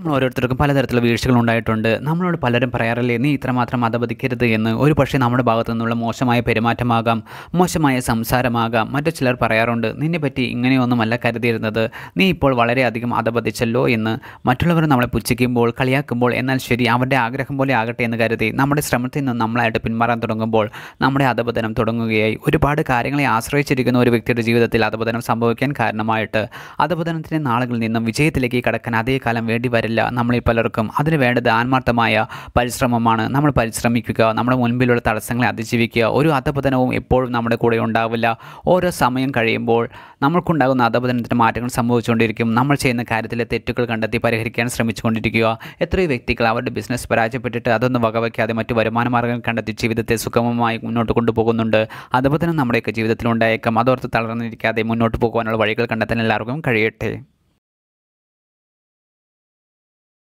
നമ്മൾ ഓരോരുത്തർക്കും പലതരത്തിലുള്ള വീഴ്ചകൾ ഉണ്ടായിട്ടുണ്ട് നമ്മളോട് പലരും പറയാറില്ലേ നീ ഇത്രമാത്രം അധപതിക്കരുത് എന്ന് ഒരു പക്ഷേ നമ്മുടെ ഭാഗത്തു നിന്നുള്ള മോശമായ പെരുമാറ്റമാകാം മോശമായ സംസാരമാകാം മറ്റു ചിലർ പറയാറുണ്ട് നിന്നെ പറ്റി ഇങ്ങനെയൊന്നുമല്ല കരുതിയിരുന്നത് നീ ഇപ്പോൾ വളരെയധികം അധപതിച്ചല്ലോ എന്ന് മറ്റുള്ളവർ നമ്മളെ പുച്ഛിക്കുമ്പോൾ കളിയാക്കുമ്പോൾ എന്നാൽ ശരി അവരുടെ ആഗ്രഹം പോലെ ആകട്ടെ എന്ന് കരുതി നമ്മുടെ ശ്രമത്തിൽ നിന്ന് നമ്മളായിട്ട് പിന്മാറാൻ തുടങ്ങുമ്പോൾ നമ്മുടെ അധപതനം തുടങ്ങുകയായി ഒരുപാട് കാര്യങ്ങളെ ആശ്രയിച്ചിരിക്കുന്ന ഒരു വ്യക്തിയുടെ ജീവിതത്തിൽ അധപതനം സംഭവിക്കാൻ കാരണമായിട്ട് അധപതനത്തിൻ്റെ നാളുകളിൽ നിന്നും വിജയത്തിലേക്ക് കടക്കാൻ അതേ കാലം വേണ്ടി വരില്ല നമ്മളിൽ പലർക്കും അതിന് വേണ്ടത് ആത്മാർത്ഥമായ പരിശ്രമമാണ് നമ്മൾ പരിശ്രമിക്കുക നമ്മുടെ മുൻപിലുള്ള തടസ്സങ്ങളെ അതിജീവിക്കുക ഒരു അധപതനവും എപ്പോഴും നമ്മുടെ കൂടെ ഉണ്ടാവില്ല ഓരോ സമയം കഴിയുമ്പോൾ നമ്മൾക്കുണ്ടാകുന്ന അധപതനത്തിന് മാറ്റങ്ങൾ സംഭവിച്ചുകൊണ്ടിരിക്കും നമ്മൾ ചെയ്യുന്ന കാര്യത്തിലെ തെറ്റുകൾ കണ്ടെത്തി പരിഹരിക്കാൻ ശ്രമിച്ചുകൊണ്ടിരിക്കുക എത്രയോ വ്യക്തികൾ അവരുടെ ബിസിനസ് പരാജയപ്പെട്ടിട്ട് അതൊന്നും വകവയ്ക്കാതെ മറ്റു വരുമാന മാർഗ്ഗങ്ങൾ കണ്ടെത്തി ജീവിതത്തെ സുഗമമായി മുന്നോട്ട് കൊണ്ടുപോകുന്നുണ്ട് അധപതനം നമ്മുടെയൊക്കെ ജീവിതത്തിൽ ഉണ്ടായേക്കാം അതോർത്ത് തളർന്നിരിക്കാതെ മുന്നോട്ട് പോകുവാനുള്ള വഴികൾ കണ്ടെത്താൻ എല്ലാവർക്കും കഴിയട്ടെ